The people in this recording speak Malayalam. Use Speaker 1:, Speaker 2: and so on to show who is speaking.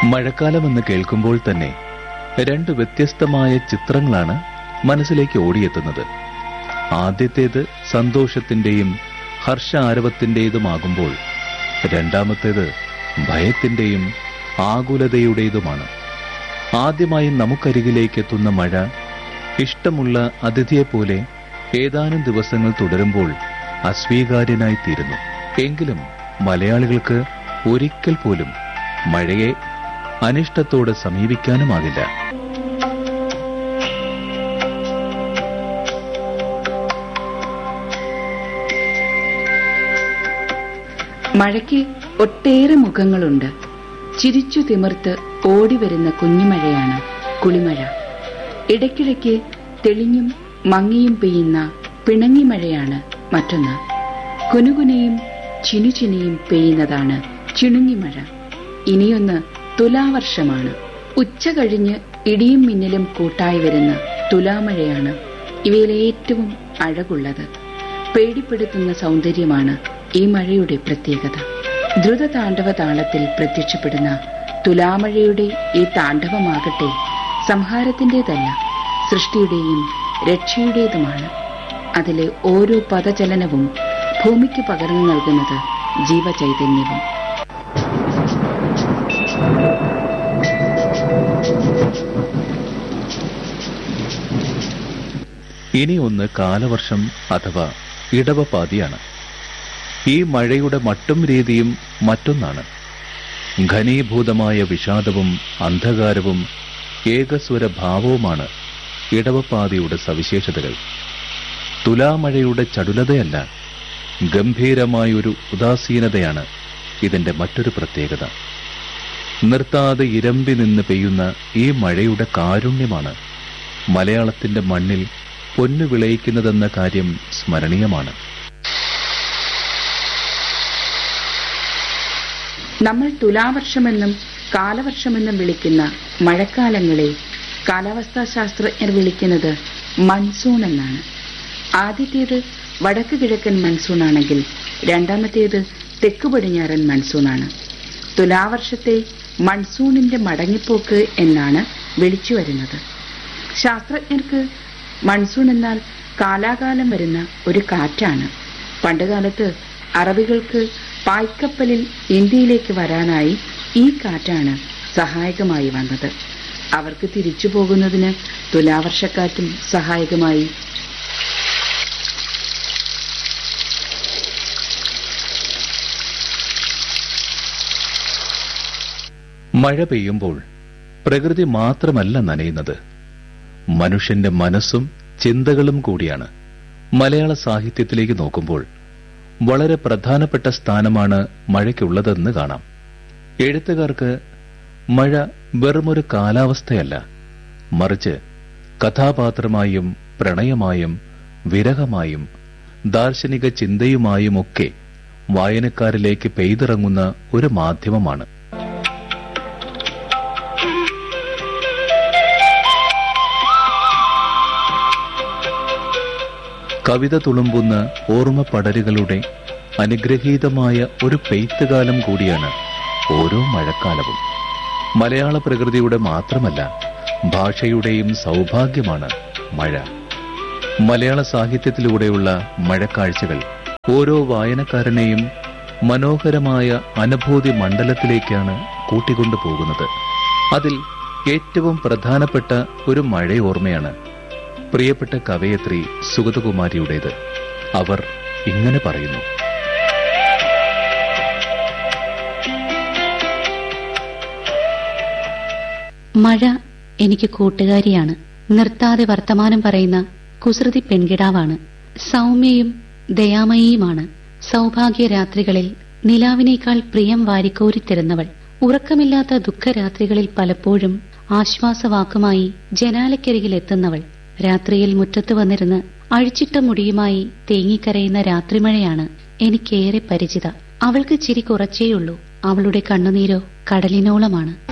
Speaker 1: മഴക്കാലമെന്ന് കേൾക്കുമ്പോൾ തന്നെ രണ്ട് വ്യത്യസ്തമായ ചിത്രങ്ങളാണ് മനസ്സിലേക്ക് ഓടിയെത്തുന്നത് ആദ്യത്തേത് സന്തോഷത്തിന്റെയും ഹർഷാരവത്തിന്റേതുമാകുമ്പോൾ രണ്ടാമത്തേത് ഭയത്തിന്റെയും ആകുലതയുടേതുമാണ് ആദ്യമായി നമുക്കരികിലേക്ക് എത്തുന്ന മഴ ഇഷ്ടമുള്ള അതിഥിയെപ്പോലെ ഏതാനും ദിവസങ്ങൾ തുടരുമ്പോൾ അസ്വീകാര്യനായി തീരുന്നു എങ്കിലും മലയാളികൾക്ക് ഒരിക്കൽ പോലും മഴയെ അനിഷ്ടത്തോടെ സമീപിക്കാനുമാകില്ല
Speaker 2: മഴയ്ക്ക് ഒട്ടേറെ മുഖങ്ങളുണ്ട് ചിരിച്ചു തിമിർത്ത് ഓടിവരുന്ന കുഞ്ഞുമഴയാണ് കുളിമഴ ഇടയ്ക്കിടയ്ക്ക് തെളിഞ്ഞും മങ്ങിയും പെയ്യുന്ന പിണങ്ങി മഴയാണ് മറ്റൊന്ന് കുനുകുനയും ചിനുചിനിയും പെയ്യുന്നതാണ് ചിണുങ്ങിമഴ ഇനിയൊന്ന് തുലാവർഷമാണ് ഉച്ച കഴിഞ്ഞ് ഇടിയും മിന്നലും കൂട്ടായി വരുന്ന തുലാമഴയാണ് ഇവയിൽ ഏറ്റവും അഴകുള്ളത് പേടിപ്പെടുത്തുന്ന സൗന്ദര്യമാണ് ഈ മഴയുടെ പ്രത്യേകത ദ്രുത താണ്ഡവ താളത്തിൽ പ്രത്യക്ഷപ്പെടുന്ന തുലാമഴയുടെ ഈ താണ്ഡവമാകട്ടെ സംഹാരത്തിൻ്റെതല്ല സൃഷ്ടിയുടെയും രക്ഷയുടേതുമാണ് അതിലെ ഓരോ പദചലനവും ഭൂമിക്ക് പകർന്നു നൽകുന്നത് ജീവചൈതന്യവും
Speaker 1: ഇനി ഒന്ന് കാലവർഷം അഥവാ ഇടവപാതിയാണ് ഈ മഴയുടെ മട്ടും രീതിയും മറ്റൊന്നാണ് ഘനീഭൂതമായ വിഷാദവും അന്ധകാരവും ഏകസ്വര ഭാവവുമാണ് ഇടവപ്പാതിയുടെ സവിശേഷതകൾ തുലാമഴയുടെ ചടുലതയല്ല ഗംഭീരമായൊരു ഉദാസീനതയാണ് ഇതിന്റെ മറ്റൊരു പ്രത്യേകത നിർത്താതെ ഇരമ്പി നിന്ന് പെയ്യുന്ന ഈ മഴയുടെ കാരുണ്യമാണ് മലയാളത്തിന്റെ മണ്ണിൽ പൊന്നു വിളയിക്കുന്നതെന്ന കാര്യം സ്മരണീയമാണ്
Speaker 2: നമ്മൾ തുലാവർഷമെന്നും കാലവർഷമെന്നും വിളിക്കുന്ന മഴക്കാലങ്ങളെ കാലാവസ്ഥാ ശാസ്ത്രജ്ഞർ വിളിക്കുന്നത് മൺസൂൺ എന്നാണ് ആദ്യത്തേത് വടക്ക് കിഴക്കൻ മൺസൂൺ ആണെങ്കിൽ രണ്ടാമത്തേത് തെക്ക് പടിഞ്ഞാറൻ മൺസൂണാണ് തുലാവർഷത്തെ മൺസൂണിന്റെ മടങ്ങിപ്പോക്ക് എന്നാണ് വിളിച്ചു വരുന്നത് ശാസ്ത്രജ്ഞർക്ക് മൺസൂൺ എന്നാൽ കാലാകാലം വരുന്ന ഒരു കാറ്റാണ് പണ്ടുകാലത്ത് അറബികൾക്ക് പായ്ക്കപ്പലിൽ ഇന്ത്യയിലേക്ക് വരാനായി ഈ കാറ്റാണ് സഹായകമായി വന്നത് അവർക്ക് തിരിച്ചു പോകുന്നതിന് തുലാവർഷക്കാറ്റും സഹായകമായി
Speaker 1: മഴ പെയ്യുമ്പോൾ പ്രകൃതി മാത്രമല്ല നനയുന്നത് മനുഷ്യന്റെ മനസ്സും ചിന്തകളും കൂടിയാണ് മലയാള സാഹിത്യത്തിലേക്ക് നോക്കുമ്പോൾ വളരെ പ്രധാനപ്പെട്ട സ്ഥാനമാണ് മഴയ്ക്കുള്ളതെന്ന് കാണാം എഴുത്തുകാർക്ക് മഴ വെറുമൊരു കാലാവസ്ഥയല്ല മറിച്ച് കഥാപാത്രമായും പ്രണയമായും വിരഹമായും ദാർശനിക ചിന്തയുമായുമൊക്കെ വായനക്കാരിലേക്ക് പെയ്തിറങ്ങുന്ന ഒരു മാധ്യമമാണ് കവിത തുളുമ്പുന്ന ഓർമ്മ പടരുകളുടെ അനുഗ്രഹീതമായ ഒരു പെയ്ത്തുകാലം കൂടിയാണ് ഓരോ മഴക്കാലവും മലയാള പ്രകൃതിയുടെ മാത്രമല്ല ഭാഷയുടെയും സൗഭാഗ്യമാണ് മഴ മലയാള സാഹിത്യത്തിലൂടെയുള്ള മഴക്കാഴ്ചകൾ ഓരോ വായനക്കാരനെയും മനോഹരമായ അനുഭൂതി മണ്ഡലത്തിലേക്കാണ് കൂട്ടിക്കൊണ്ടു പോകുന്നത് അതിൽ ഏറ്റവും പ്രധാനപ്പെട്ട ഒരു മഴയോർമ്മയാണ് പ്രിയപ്പെട്ട കവയത്രി സുഗതകുമാരിയുടേത് അവർ ഇങ്ങനെ പറയുന്നു
Speaker 3: മഴ എനിക്ക് കൂട്ടുകാരിയാണ് നിർത്താതെ വർത്തമാനം പറയുന്ന കുസൃതി പെൺകിടാവാണ് സൗമ്യയും ദയാമയിയുമാണ് സൗഭാഗ്യ രാത്രികളിൽ നിലാവിനേക്കാൾ പ്രിയം വാരിക്കോരിത്തരുന്നവൾ ഉറക്കമില്ലാത്ത ദുഃഖരാത്രികളിൽ പലപ്പോഴും ആശ്വാസവാക്കുമായി ജനാലക്കരികിൽ എത്തുന്നവൾ രാത്രിയിൽ മുറ്റത്ത് വന്നിരുന്ന് അഴിച്ചിട്ട മുടിയുമായി തേങ്ങിക്കരയുന്ന രാത്രിമഴയാണ് എനിക്കേറെ പരിചിത അവൾക്ക് ചിരി കുറച്ചേയുള്ളൂ അവളുടെ കണ്ണുനീരോ കടലിനോളമാണ്